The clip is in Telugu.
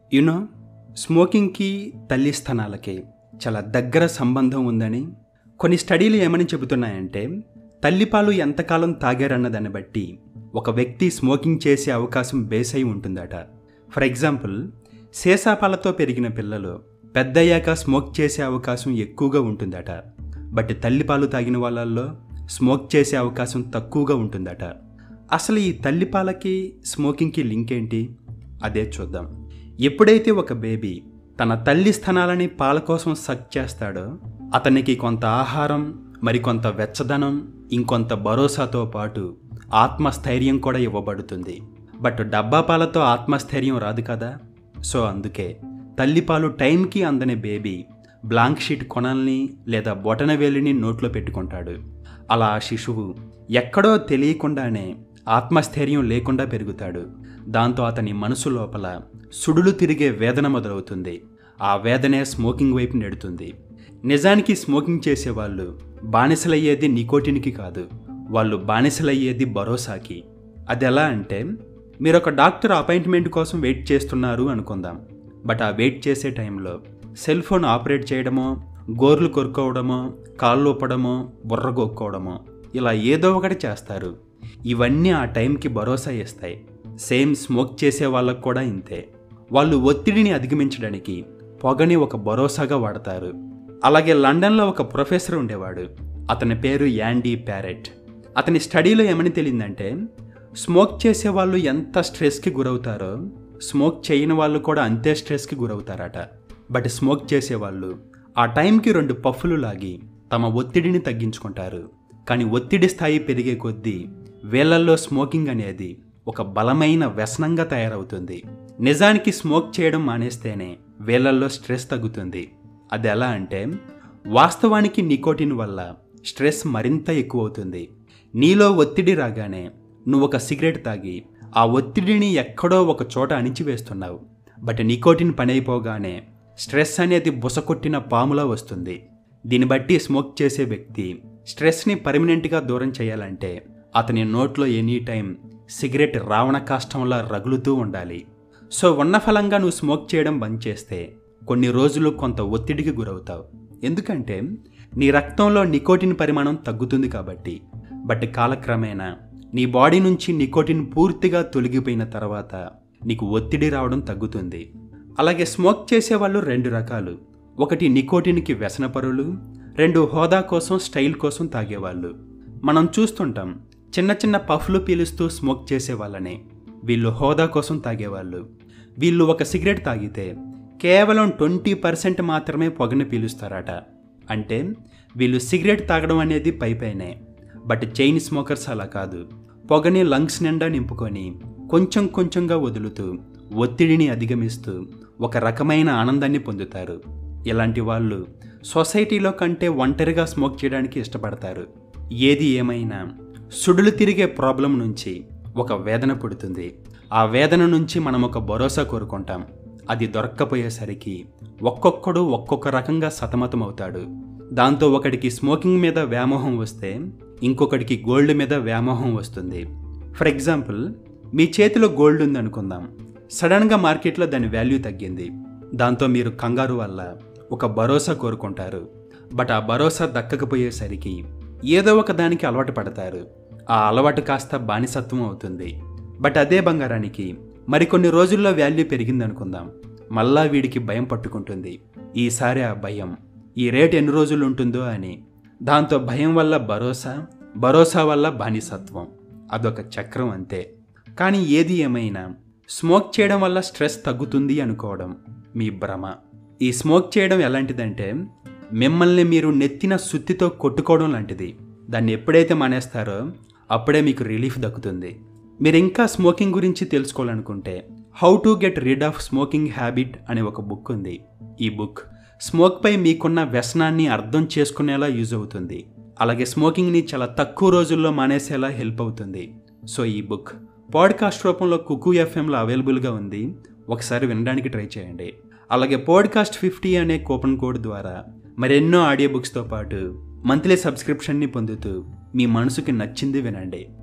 యునో స్మోకింగ్కి తల్లి స్థానాలకి చాలా దగ్గర సంబంధం ఉందని కొన్ని స్టడీలు ఏమని చెబుతున్నాయంటే తల్లిపాలు ఎంతకాలం తాగారన్న దాన్ని బట్టి ఒక వ్యక్తి స్మోకింగ్ చేసే అవకాశం బేస్ అయి ఉంటుందట ఫర్ ఎగ్జాంపుల్ సీసాపాలతో పెరిగిన పిల్లలు పెద్దయ్యాక స్మోక్ చేసే అవకాశం ఎక్కువగా ఉంటుందట బట్ తల్లిపాలు తాగిన వాళ్ళల్లో స్మోక్ చేసే అవకాశం తక్కువగా ఉంటుందట అసలు ఈ తల్లిపాలకి స్మోకింగ్కి లింక్ ఏంటి అదే చూద్దాం ఎప్పుడైతే ఒక బేబీ తన తల్లి స్థనాలని పాల కోసం సక్ చేస్తాడో అతనికి కొంత ఆహారం మరికొంత వెచ్చదనం ఇంకొంత భరోసాతో పాటు ఆత్మస్థైర్యం కూడా ఇవ్వబడుతుంది బట్ డబ్బా పాలతో ఆత్మస్థైర్యం రాదు కదా సో అందుకే తల్లిపాలు టైంకి అందని బేబీ బ్లాంక్ షీట్ కొనల్ని లేదా బొటనవేలిని నోట్లో పెట్టుకుంటాడు అలా ఆ శిశువు ఎక్కడో తెలియకుండానే ఆత్మస్థైర్యం లేకుండా పెరుగుతాడు దాంతో అతని మనసు లోపల సుడులు తిరిగే వేదన మొదలవుతుంది ఆ వేదనే స్మోకింగ్ వైపు నెడుతుంది నిజానికి స్మోకింగ్ చేసేవాళ్ళు బానిసలయ్యేది నికోటిన్కి కాదు వాళ్ళు బానిసలయ్యేది భరోసాకి అది ఎలా అంటే మీరు ఒక డాక్టర్ అపాయింట్మెంట్ కోసం వెయిట్ చేస్తున్నారు అనుకుందాం బట్ ఆ వెయిట్ చేసే టైంలో సెల్ ఫోన్ ఆపరేట్ చేయడమో గోర్లు కొరుకోవడమో కాళ్ళు ఊపడమో బుర్ర గొక్కోవడమో ఇలా ఏదో ఒకటి చేస్తారు ఇవన్నీ ఆ టైంకి భరోసా ఇస్తాయి సేమ్ స్మోక్ చేసే వాళ్ళకు కూడా ఇంతే వాళ్ళు ఒత్తిడిని అధిగమించడానికి పొగని ఒక భరోసాగా వాడతారు అలాగే లండన్లో ఒక ప్రొఫెసర్ ఉండేవాడు అతని పేరు యాండీ ప్యారెట్ అతని స్టడీలో ఏమని తెలియందంటే స్మోక్ చేసే వాళ్ళు ఎంత స్ట్రెస్కి గురవుతారో స్మోక్ చేయని వాళ్ళు కూడా అంతే స్ట్రెస్కి గురవుతారట బట్ స్మోక్ చేసేవాళ్ళు ఆ టైంకి రెండు పఫ్ఫులు లాగి తమ ఒత్తిడిని తగ్గించుకుంటారు కానీ ఒత్తిడి స్థాయి పెరిగే కొద్దీ వేలల్లో స్మోకింగ్ అనేది ఒక బలమైన వ్యసనంగా తయారవుతుంది నిజానికి స్మోక్ చేయడం మానేస్తేనే వేలల్లో స్ట్రెస్ తగ్గుతుంది అది ఎలా అంటే వాస్తవానికి నికోటిన్ వల్ల స్ట్రెస్ మరింత ఎక్కువ అవుతుంది నీలో ఒత్తిడి రాగానే నువ్వు ఒక సిగరెట్ తాగి ఆ ఒత్తిడిని ఎక్కడో ఒక చోట అణిచివేస్తున్నావు బట్ నికోటిన్ పని అయిపోగానే స్ట్రెస్ అనేది బుసకొట్టిన పాములా వస్తుంది దీన్ని బట్టి స్మోక్ చేసే వ్యక్తి స్ట్రెస్ని పర్మనెంట్గా దూరం చేయాలంటే అతని నోట్లో ఎనీ టైం సిగరెట్ రావణ కాష్టంలా రగులుతూ ఉండాలి సో ఉన్న ఫలంగా నువ్వు స్మోక్ చేయడం బంద్ చేస్తే కొన్ని రోజులు కొంత ఒత్తిడికి గురవుతావు ఎందుకంటే నీ రక్తంలో నికోటిన్ పరిమాణం తగ్గుతుంది కాబట్టి బట్ కాలక్రమేణా నీ బాడీ నుంచి నికోటిన్ పూర్తిగా తొలగిపోయిన తర్వాత నీకు ఒత్తిడి రావడం తగ్గుతుంది అలాగే స్మోక్ చేసేవాళ్ళు రెండు రకాలు ఒకటి నికోటిన్కి వ్యసనపరులు రెండు హోదా కోసం స్టైల్ కోసం తాగేవాళ్ళు మనం చూస్తుంటాం చిన్న చిన్న పఫ్లు పీలుస్తూ స్మోక్ చేసేవాళ్ళనే వీళ్ళు హోదా కోసం తాగేవాళ్ళు వీళ్ళు ఒక సిగరెట్ తాగితే కేవలం ట్వంటీ పర్సెంట్ మాత్రమే పొగని పీలుస్తారట అంటే వీళ్ళు సిగరెట్ తాగడం అనేది పైపైనే బట్ చైన్ స్మోకర్స్ అలా కాదు పొగని లంగ్స్ నిండా నింపుకొని కొంచెం కొంచెంగా వదులుతూ ఒత్తిడిని అధిగమిస్తూ ఒక రకమైన ఆనందాన్ని పొందుతారు ఇలాంటి వాళ్ళు సొసైటీలో కంటే ఒంటరిగా స్మోక్ చేయడానికి ఇష్టపడతారు ఏది ఏమైనా సుడులు తిరిగే ప్రాబ్లం నుంచి ఒక వేదన పుడుతుంది ఆ వేదన నుంచి మనం ఒక భరోసా కోరుకుంటాం అది దొరక్కపోయేసరికి ఒక్కొక్కడు ఒక్కొక్క రకంగా సతమతమవుతాడు దాంతో ఒకడికి స్మోకింగ్ మీద వ్యామోహం వస్తే ఇంకొకడికి గోల్డ్ మీద వ్యామోహం వస్తుంది ఫర్ ఎగ్జాంపుల్ మీ చేతిలో గోల్డ్ ఉందనుకుందాం సడన్గా మార్కెట్లో దాని వాల్యూ తగ్గింది దాంతో మీరు కంగారు వల్ల ఒక భరోసా కోరుకుంటారు బట్ ఆ భరోసా దక్కకపోయేసరికి ఏదో ఒక దానికి అలవాటు పడతారు ఆ అలవాటు కాస్త బానిసత్వం అవుతుంది బట్ అదే బంగారానికి మరికొన్ని రోజుల్లో వాల్యూ పెరిగిందనుకుందాం మళ్ళా వీడికి భయం పట్టుకుంటుంది ఈసారి ఆ భయం ఈ రేట్ ఎన్ని రోజులు ఉంటుందో అని దాంతో భయం వల్ల భరోసా భరోసా వల్ల బానిసత్వం అదొక చక్రం అంతే కానీ ఏది ఏమైనా స్మోక్ చేయడం వల్ల స్ట్రెస్ తగ్గుతుంది అనుకోవడం మీ భ్రమ ఈ స్మోక్ చేయడం ఎలాంటిదంటే మిమ్మల్ని మీరు నెత్తిన సుత్తితో కొట్టుకోవడం లాంటిది దాన్ని ఎప్పుడైతే మానేస్తారో అప్పుడే మీకు రిలీఫ్ దక్కుతుంది మీరు ఇంకా స్మోకింగ్ గురించి తెలుసుకోవాలనుకుంటే how to get rid of smoking habit అనే ఒక బుక్ ఉంది ఈ బుక్ స్మోక్పై మీకున్న వ్యసనాన్ని అర్థం చేసుకునేలా యూజ్ అవుతుంది అలాగే స్మోకింగ్ని చాలా తక్కువ రోజుల్లో మానేసేలా హెల్ప్ అవుతుంది సో ఈ బుక్ పాడ్కాస్ట్ రూపంలో కుకు ఎఫ్ఎంలో అవైలబుల్గా ఉంది ఒకసారి వినడానికి ట్రై చేయండి అలాగే పాడ్కాస్ట్ ఫిఫ్టీ అనే కూపన్ కోడ్ ద్వారా మరెన్నో ఆడియో బుక్స్తో పాటు మంత్లీ సబ్స్క్రిప్షన్ని పొందుతూ మీ మనసుకి నచ్చింది వినండి